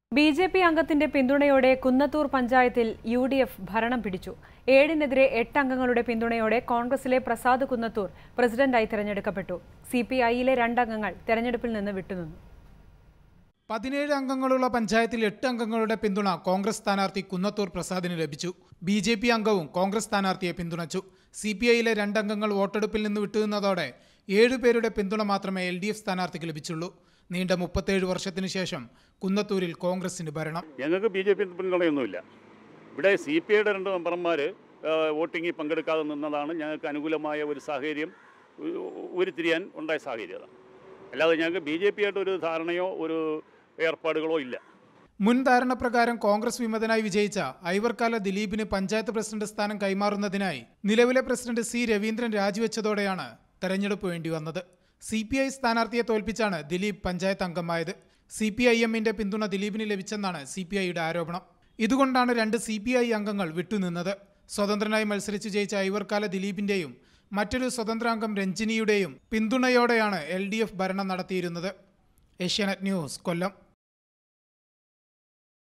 B J P അംഗത്തിന്റെ പിന്തുണയോടെ കുന്നത്തൂർ പഞ്ചായത്തിൽ U D F ഭരണം പിടിച്ചു ഏഴിനെതിരെ എട്ട് അംഗങ്ങളുടെ പിന്തുണയോടെ കോൺഗ്രസിലെ പ്രസാദ് കുന്നത്തൂർ പ്രസിഡന്റായി തെരഞ്ഞെടുക്കപ്പെട്ടു സി പി ഐയിലെ രണ്ടംഗങ്ങൾ തെരഞ്ഞെടുപ്പിൽ നിന്ന് വിട്ടുനിന്നു പതിനേഴ് അംഗങ്ങളുള്ള പഞ്ചായത്തിൽ എട്ട് അംഗങ്ങളുടെ പിന്തുണ കോൺഗ്രസ് സ്ഥാനാർത്ഥി കുന്നത്തൂർ പ്രസാദിന് ലഭിച്ചു ബി ജെ പി അംഗവും കോൺഗ്രസ് സ്ഥാനാർത്ഥിയെ പിന്തുണച്ചു സി പി ഐയിലെ രണ്ടംഗങ്ങൾ വോട്ടെടുപ്പിൽ നിന്ന് വിട്ടുനിന്നതോടെ ഏഴുപേരുടെ പിന്തുണ മാത്രമേ എൽ ഡി എഫ് സ്ഥാനാർത്ഥിക്ക് ലഭിച്ചുള്ളൂ നീണ്ട മുപ്പത്തേഴ് വർഷത്തിനു ശേഷം കുന്നത്തൂരിൽ കോൺഗ്രസിന് ഭരണം ഞങ്ങൾക്ക് ബി ജെ പി പിന്തുണയൊന്നുമില്ല ഇവിടെ സി പി ഐയുടെ രണ്ട് മെമ്പർമാർ വോട്ടിങ്ങിൽ പങ്കെടുക്കാതെ നിന്നതാണ് ഞങ്ങൾക്ക് അനുകൂലമായ ഒരു സാഹചര്യം ഉ- ഉരുത്തിരിയാൻ ഉണ്ടായ സാഹചര്യം അതാണ് അല്ലാതെ ഞങ്ങൾക്ക് ബി ജെ പി ആയിട്ട് ഒരു ധാരണയോ ഒരു ഏർപ്പാടുകളോ ഇല്ല മുൻ ധാരണ പ്രകാരം കോൺഗ്രസ് വിമതനായി വിജയിച്ച ഐവർക്കാല ദിലീപിന് പഞ്ചായത്ത് പ്രസിഡന്റ് സ്ഥാനം കൈമാറുന്നതിനായി നിലവിലെ പ്രസിഡന്റ് സി രവീന്ദ്രൻ രാജിവെച്ചതോടെയാണ് തെരഞ്ഞെടുപ്പ് വേണ്ടി വന്നത് സി പി ഐ സ്ഥാനാർത്ഥിയെ തോൽപ്പിച്ചാണ് ദിലീപ് പഞ്ചായത്ത് അംഗമായത് സി പി ഐ എമ്മിന്റെ പിന്തുണ ദിലീപിന് ലഭിച്ചെന്നാണ് സി പി ഐയുടെ ആരോപണം ഇതുകൊണ്ടാണ് രണ്ട് സി പി ഐ അംഗങ്ങൾ വിട്ടുനിന്നത് സ്വതന്ത്രനായി മത്സരിച്ച് ജയിച്ച ഐവർക്കാല ദിലീപിന്റെയും മറ്റൊരു സ്വതന്ത്രാംഗം രഞ്ജിനിയുടെയും പിന്തുണയോടെയാണ് എൽ ഡി എഫ് ഭരണം നടത്തിയിരുന്നത് ഏഷ്യാനെറ്റ് ന്യൂസ് കൊല്ലം